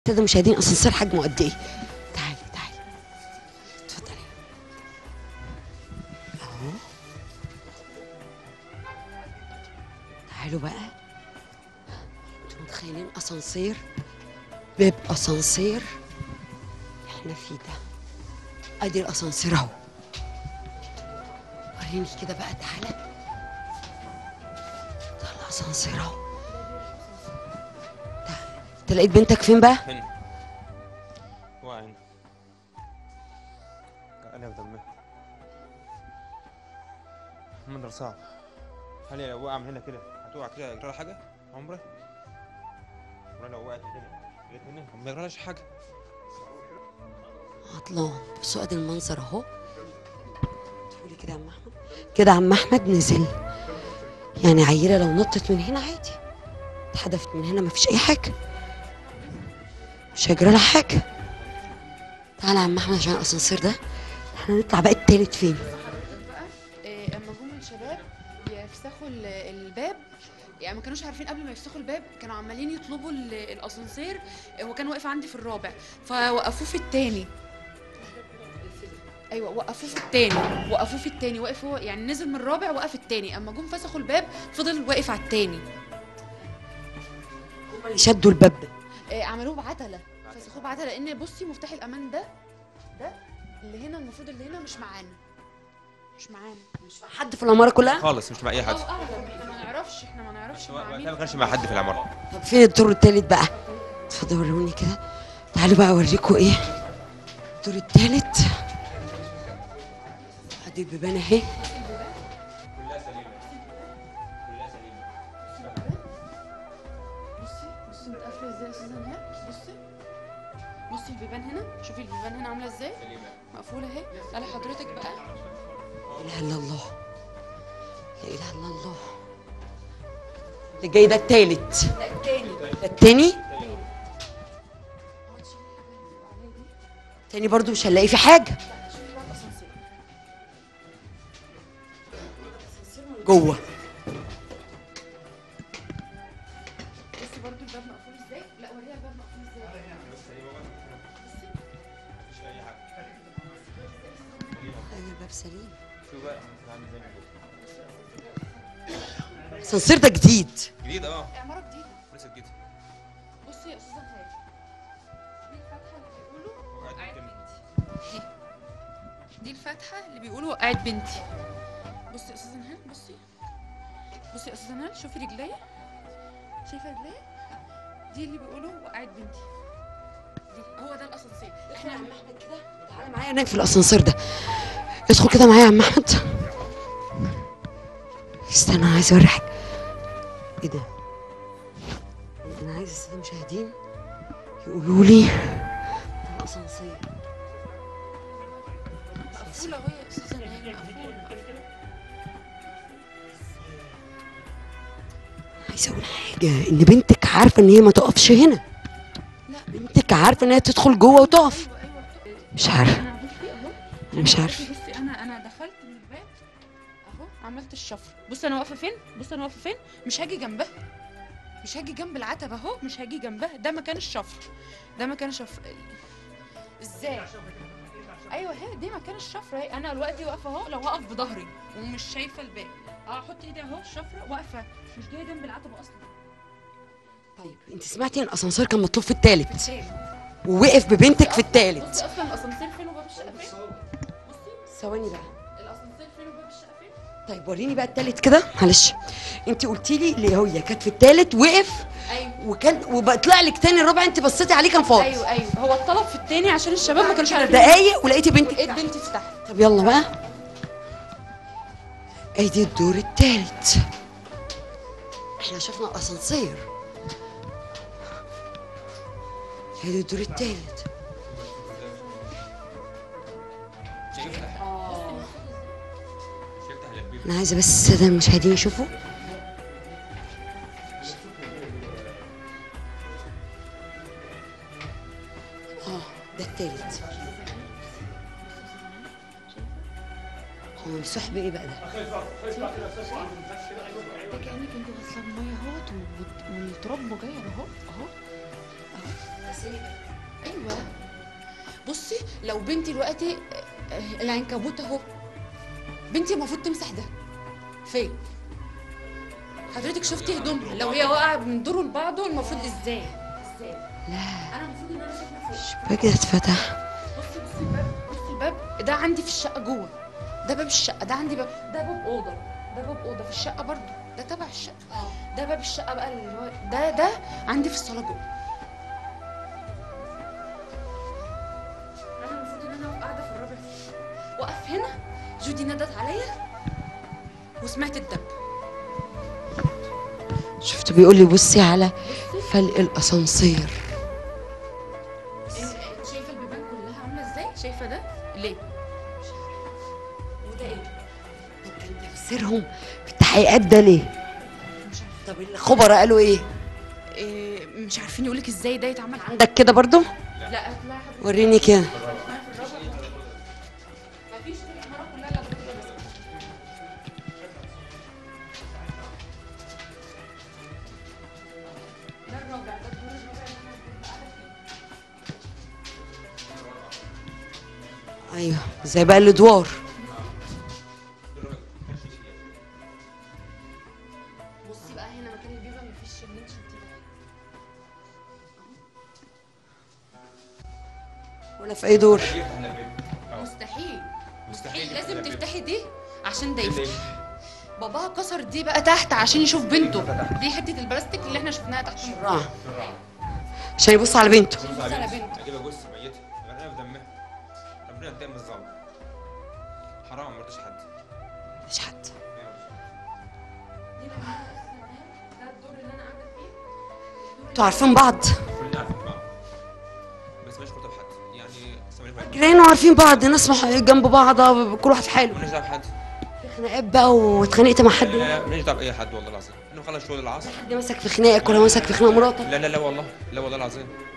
الساده المشاهدين اسانسير حجمه قد ايه تعالي تعالي اتفضلي اهو تعالوا بقى انتوا متخيلين اسانسير باب اسانسير احنا فيه ده ادي الاسانسير اهو وريني كده بقى تعالى ده الاسانسير اهو تعالى. انت لقيت بنتك فين بقى هنا وقع هنا انا في دمها منظر صعب هل لو وقع من هنا كده هتقع كده يجرى لها حاجه عمره ولا لو وقعت من هنا جت هنا ما يجرالهاش حاجه عطلان بصوا ادي المنظر اهو تقولي كده يا عم احمد كده عم احمد نزل يعني عيله لو نطت من هنا عادي اتحدفت من هنا مفيش اي حاجه مش هيجرى لها حاجه تعالى يا عم احمد عشان الاسانسير ده احنا نطلع بقى التالت فين إيه، اما جم الشباب يفسخوا ال- الباب يعني ما كانوش عارفين قبل ما يفسخوا الباب كانوا عمالين يطلبوا ال- الاسانسير هو كان واقف عندي في الرابع فوقفوه في التاني ايوه وقفوه في التاني وقفوه في التاني واقف هو يعني نزل من الرابع وقف التاني اما جم فسخوا الباب فضل واقف على التاني هم اللي شدوا الباب ده إيه، عملوه بعتله فسخوه بعتله لان بصي مفتاح الامان ده ده اللي هنا المفروض اللي هنا مش معانا مش معانا حد في العماره كلها خالص مش مع اي حد الله اعلم احنا ما نعرفش احنا ما نعرفش مع وقتها مين ما كانش مع حد في العماره طب فين الدور التالت بقى اتفضلوا وروني كده تعالوا بقى اوريكم ايه الدور التالت ادي البيبان اهي كلها سليمه كلها سليمه بصي بصي متقفله ازاي يا استاذه نهاد بصي بصي البيبان هنا شوفي البيبان هنا عامله ازاي سليمه مقفوله اهي تعالي حضرتك بقى لا اله الا الله لا اله الا الله اللي جاي ده التالت ده التاني ده التاني تاني برضو مش هنلاقي في حاجه شوفي بقى الاسانسير جوه بصي برضو الباب مقفول ازاي لا وريها الباب مقفول ازاي مفيش اي حاجه ايوه الباب سليم شوف بقى عامل ازاي من جوه. الاسانسير ده جديد جديد اه عماره جديده لسه جديد بصي يا استاذه نهاد دي الفتحه اللي بيقولوا وقعت وقعت كده. بنتي دي الفتحه اللي بيقولوا وقعت بنتي بصي يا استاذه نهاد بصي بصي يا استاذه نهاد شوفي رجليا شايفه رجليا دي اللي بيقولوا وقعت بنتي دي هو ده الاسانسير احنا تعالى معايا هناك في الاسانسير ده ادخل كده معايا يا عم احمد استنى انا عايز اوري حاجه ايه ده انا عايز الساده المشاهدين يقولوا لي الاسانسير مقفوله اهو يا استاذه نهاد مقفوله عايز اقول حاجه ان بنتك عارفه ان هي ما تقفش هنا لا بنتك عارفه ان هي تدخل جوه وتقف ايوه ايوه مش عارفه انا بصي اهو انا مش عارفه بصي بصي انا انا دخلت من الباب اهو عملت الشفر بصي انا واقفه فين بصي انا واقفه فين مش هاجي جنبها مش هاجي جنب العتبه اهو مش هاجي جنبها ده مكان الشفر ده مكان الشفر ازاي ايوه هي دي مكان الشفره اهي انا دلوقتي واقفه اهو لو هقف بظهري ومش شايفه الباب اه احط ايدي اهو الشفره واقفه مش جايه جنب العتبه اصلا طيب انت سمعتي ان الاسانسير كان مطلوب في التالت التالت ووقف ببنتك في التالت بصي اصلا الاسانسير فين وباب الشقه فين بصي ثواني بقى الاسانسير فين وباب الشقه فين طيب وريني بقى التالت كده معلش انت قلتي لي اللي هي كانت في التالت وقف ايوه وكان وبطلع لك تاني الرابع انت بصيتي عليه كان فاضي ايوه ايوه هو الطلب في التاني عشان الشباب ما كانوش عارفين دقايق ولقيتي بنتك ايه تحت. بنتي تحت طب يلا بقى ادي الدور التالت احنا شفنا الاسانسير ادي الدور التالت مش هيفتح مش هيفتح الا البيب انا عايزه بس الساده المشاهدين يشوفوا اه ده التالت هو ممسوح بايه بقى ده؟ ده كانك انت غسله بميه اهوت والتراب مغير اهو اهو ايوه بصي لو بنتي دلوقتي آه، آه، العنكبوت اهو بنتي المفروض تمسح ده فين حضرتك شفتي هدومها لو هي واقعه من دوره لبعضه المفروض ازاي ازاي لا انا المفروض ان انا شايفه فوق الشباك ده اتفتح بصي بصي الباب بصي الباب ده عندي في الشقه جوه ده باب الشقه ده عندي باب ده باب اوضه ده باب اوضه في الشقه برضو ده تبع الشقه ده باب الشقه بقى اللي هو ده ده عندي في الصاله جوه انا المفروض ان انا قاعده في الرابع واقف هنا جودي ندت عليا وسمعت الدب شفت بيقول لي بصي على فلق الاسانسير انت شايفه البيبان كلها عامله ازاي شايفه ده ليه وده ايه تفسيرهم في التحقيقات ده ليه مش عارفه طب الخبراء قالوا ايه إيه مش عارفين يقولك ازاي ده يتعمل عندك كده برضو لا لا حضرتك وريني كده مفيش في العمارة كلها الا الدور ده بس. ده الرابع ده الدور الرابع اللي انا كنت قاعدة فيه. ايوه زي بقى الادوار بصي بقى هنا مكان البيبة مفيش اللي انت شفتيه ده. ولا في اي دور مستحيل مستحيل مستحيل لازم يفتح البيب. تفتحي دي عشان ده إيه اللي يفتح باباها كسر دي بقى تحت عشان يشوف بنته دي حتة البلاستيك اللي احنا شفناها تحت آه. عشان يبص على بنته بص على بنته اجيبها جثه ميته غرقانه في دمها ربنا ينتقم من الظالم حرام ما مرضيش حد مفيش حد دي لما أنا أصلاً أهي، ده الدور اللي انا قاعده فيه انتوا عارفين بعض كلنا عارفين بعض بس مش مرتبط بحد يعني سامعني بقى جيران وعارفين بعض ناس مح- جنب بعض كل واحد في حاله مالناش دعوه بحد خناقات بقى واتخانقت مع حد لا لا مالناش دعوه باي حد والله العظيم انا مخلص شغل العصر حد مسك في خناقك ولا مسك في خناقه مراتك لا لا لا والله لا والله العظيم